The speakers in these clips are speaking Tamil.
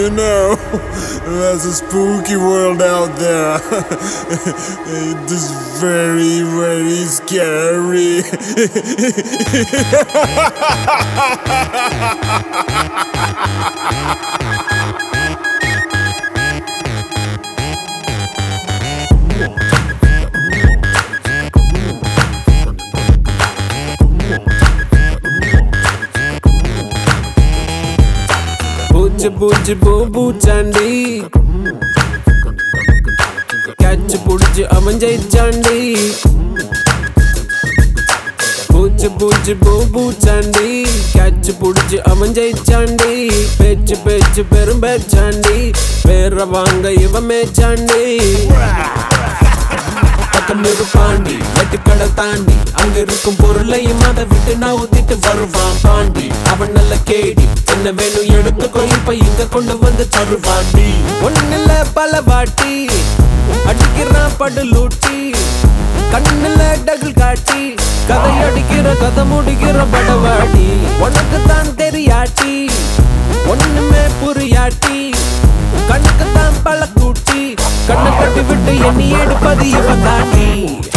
you know, there's a spooky world out there. it is very, very scary. பூச்சி பூச்சி பூ பூச்சாண்டி கேட்ச் புடிச்சு அவன் ஜெயிச்சாண்டி பூச்சி பூச்சி பூ பூச்சாண்டி கேட்ச் புடிச்சு அவன் ஜெயிச்சாண்டி பேச்சு பேச்சு பெரும் பேச்சாண்டி பேர வாங்க இவன் மேச்சாண்டி பக்கம் பாண்டி வெட்டுக்கடை தாண்டி அங்க இருக்கும் பொருளையும் அதை விட்டு நான் ஊத்திட்டு வருவான் பாண்டி அவன் நல்ல கேடி என்ன வேணும் எடுத்துக்கோ இப்ப இங்க கொண்டு வந்து தருவாண்டி ஒண்ணுல பல வாட்டி அடிக்கிறான் படு லூட்டி கண்ணுல டகுல் காட்டி கதை அடிக்கிற கதை முடிக்கிற படவாடி உனக்கு தான் தெரியாட்டி ஒண்ணுமே புரியாட்டி கண்ணுக்கு தான் பல கூட்டி கண்ணை கட்டி விட்டு எண்ணி எடுப்பது இவன் தாண்டி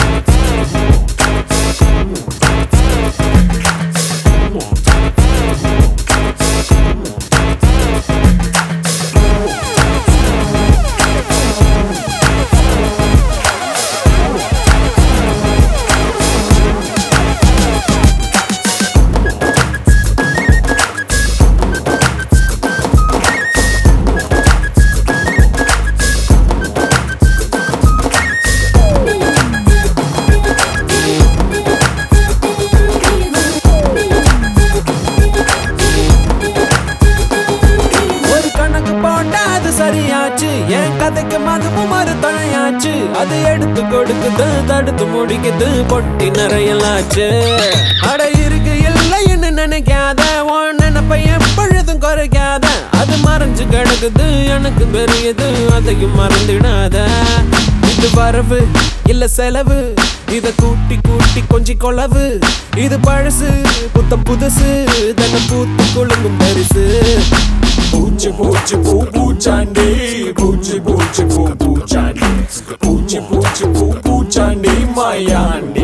ஒரு கணக்கு போட்டா அது சரியாச்சு என் கதைக்கு மதுவும் ஒரு துணையாச்சு அது எடுத்து கொடுக்குது தடுத்து முடிக்குது பொட்டி நிறையலாச்சு அட இருக்கு இல்லைன்னு நினைக்காத உன் நினைப்பை எப்பொழுதும் குறைக்காத அது மறைஞ்சு கிடக்குது எனக்கு பெரியது அதையும் மறந்துடாத இது வரவு இல்ல செலவு இத கூட்டி கூட்டி கொஞ்சி கொளவு இது பழசு புத்தம் புதுசு தன்னை பூத்து குலுங்கும் பரிசு பூச்சி பூச்சி பூ பூச்சாண்டி பூச்சி பூச்சி பூ பூச்சாண்டி பூச்சி பூச்சி பூ பூச்சாண்டி மாயாண்டி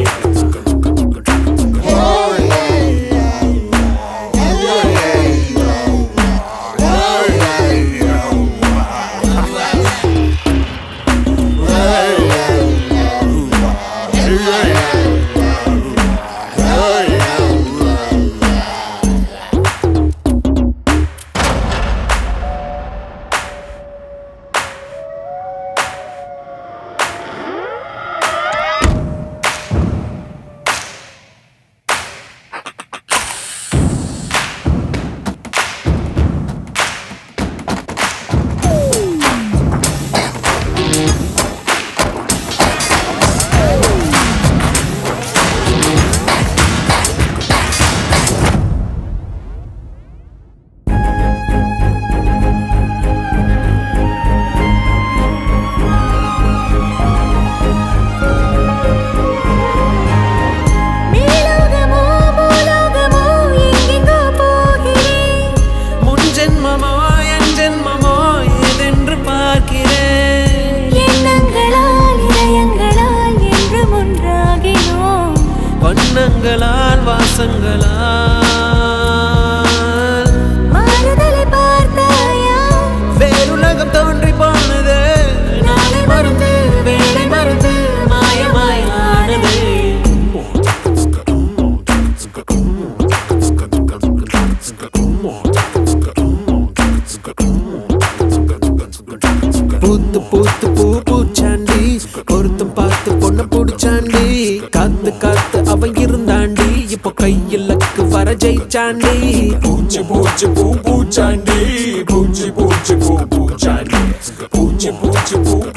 மேலோகமோ பூலோகமோ எங்கெங்கோ போகிறேன் முன் ஜென்மமோ என் ஜென்மமோ ஏதென்று பார்க்கிறேன் எண்ணங்களால் இதயங்களால் என்றும் ஒன்றாகினோம் வண்ணங்களால் வாசங்களால் மாறுதலை பார்த்தாயா வேறுலகம் தோன்றி போனது நாளை மறந்து வேலை மறந்து மாயமாயானது பூத்து பூத்து பூ பூச்சாண்டி பொருத்தம் பார்த்து பொண்ணு புடிச்சாண்டி காத்து காத்து அவன் இருந்தாண்டி இப்போ கையிலக்கு வர ஜெயிச்சாண்டி பூச்சி பூச்சி பூ பூச்சாண்டி பூச்சி பூச்சி பூ பூச்சாண்டி பூச்சி பூச்சி பூ